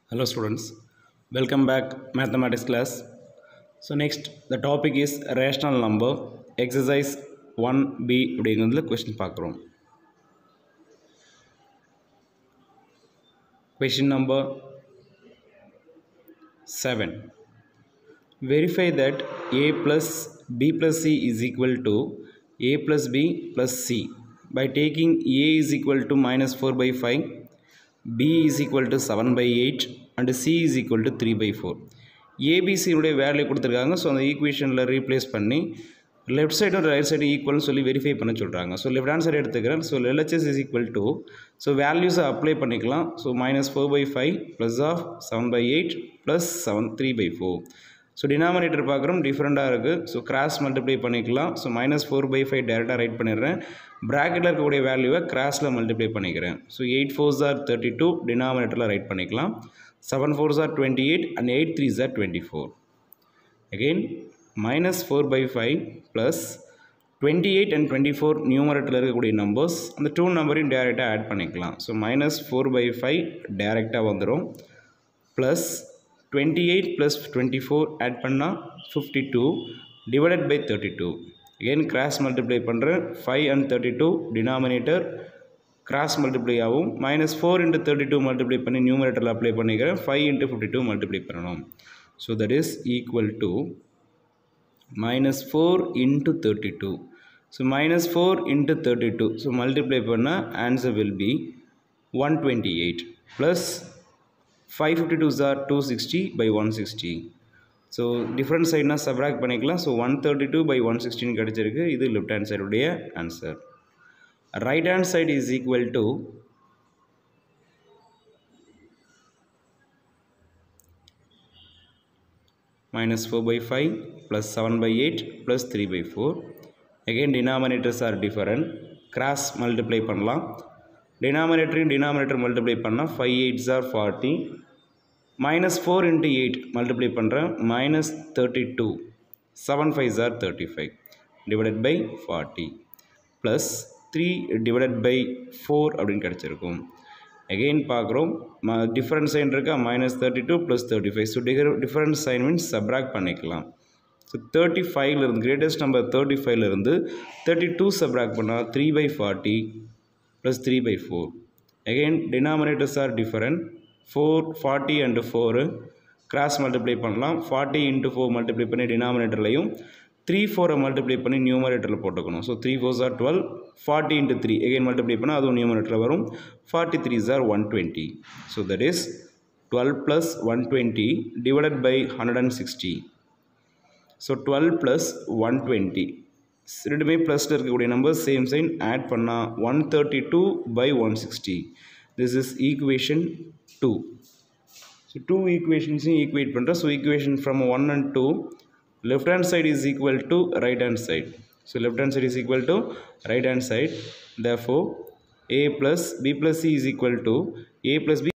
Hello students, welcome back mathematics class. So next the topic is rational number exercise 1b அப்படிங்கிறதுல question பார்க்குறோம் question number 7 verify that a plus b plus c is equal to a plus b plus c by taking a is equal to minus 4 by 5 b is equal to 7 by 8 and c is equal to 3 by 4 ஏபிசியுடைய value கொடுத்துருக்காங்க so அந்த ஈக்குவேஷனில் replace பண்ணி left சைடும் right சைடும் ஈக்குவல்னு சொல்லி verify பண்ண சொல்கிறாங்க ஸோ லெஃப்ட் ஹேண்ட் சைடு எடுத்துக்கிறேன் so LHS is equal to so வேல்யூஸை அப்ளை பண்ணிக்கலாம் so minus four by five plus of seven by eight plus seven three by four so denominator பார்க்குறோம் டிஃப்ரெண்ட்டாக இருக்குது ஸோ கிராஸ் மல்டிப்ளை பண்ணிக்கலாம் so minus four by five டேரெக்டாக write பண்ணிடுறேன் ப்ராக்கெட்டில் இருக்கக்கூடிய வேல்யூவை கிராஸில் மல்டிப்ளை பண்ணிக்கிறேன் so eight fours are thirty two டினாமினேட்டரில் ரைட் பண்ணிக்கலாம் seven fours are twenty eight and eight threes are twenty four again minus four by five plus twenty eight and twenty four நியூமரேட்டில் இருக்கக்கூடிய நம்பர்ஸ் அந்த two நம்பரையும் டேரெக்டாக add பண்ணிக்கலாம் so minus four by five டேரெக்டாக வந்துடும் plus twenty eight plus twenty four add பண்ணால் fifty two divided by thirty two again cross multiply பண்ணுறேன் five and thirty two denominator cross multiply ஆகும் minus four into thirty two multiply பண்ணி நியூமரேட்டரில் apply பண்ணிக்கிறேன் five into fifty two multiply பண்ணணும் so that is equal to minus four into thirty two so minus four into thirty two so multiply பண்ணால் answer will be one twenty eight plus five fifty two sir two sixty by one sixty so different சைட்னா subtract பண்ணிக்கலாம் so one thirty two by one sixteen கிடச்சிருக்கு இது left hand சைடுடைய answer right hand side is equal to minus 4 by 5 plus 7 by 8 plus 3 by 4 again denominators are different cross multiply பண்ணலாம் denominator denominator multiply பண்ணால் 5 8s are 40 minus 4 into 8 multiply பண்ணுறேன் minus 32 7 5s are 35 divided by 40 plus 3 divided by 4 அப்படின்னு கிடச்சிருக்கும் again பார்க்குறோம் different sign இருக்கா minus thirty two plus thirty five so differ different sign means subtract பண்ணிக்கலாம் so thirty ஃபைவ்லேருந்து greatest number thirty ஃபைவ்லேருந்து thirty two subtract பண்ணால் three by forty plus three by four again denominators are different four forty and four cross multiply பண்ணலாம் forty into four multiply பண்ணி டினாமினேட்டர்லையும் three ஃபோரை multiply பண்ணி நியூமரேட்டரில் போட்டுக்கணும் so three fours are twelve forty into three again multiply பண்ணால் அதுவும் நியூமரேட்டரில் வரும் forty three are one twenty so that is twelve plus one twenty divided by hundred and sixty so twelve plus one twenty ரெண்டுமே ப்ளஸில் இருக்கக்கூடிய number same sign add பண்ணால் one thirty two by one sixty this is equation two so two ஈக்குவேஷன்ஸையும் equate பண்ணுறோம் so equation from one and two left hand side is equal to right hand side so left hand side is equal to right hand side therefore a plus b plus c is equal to a plus b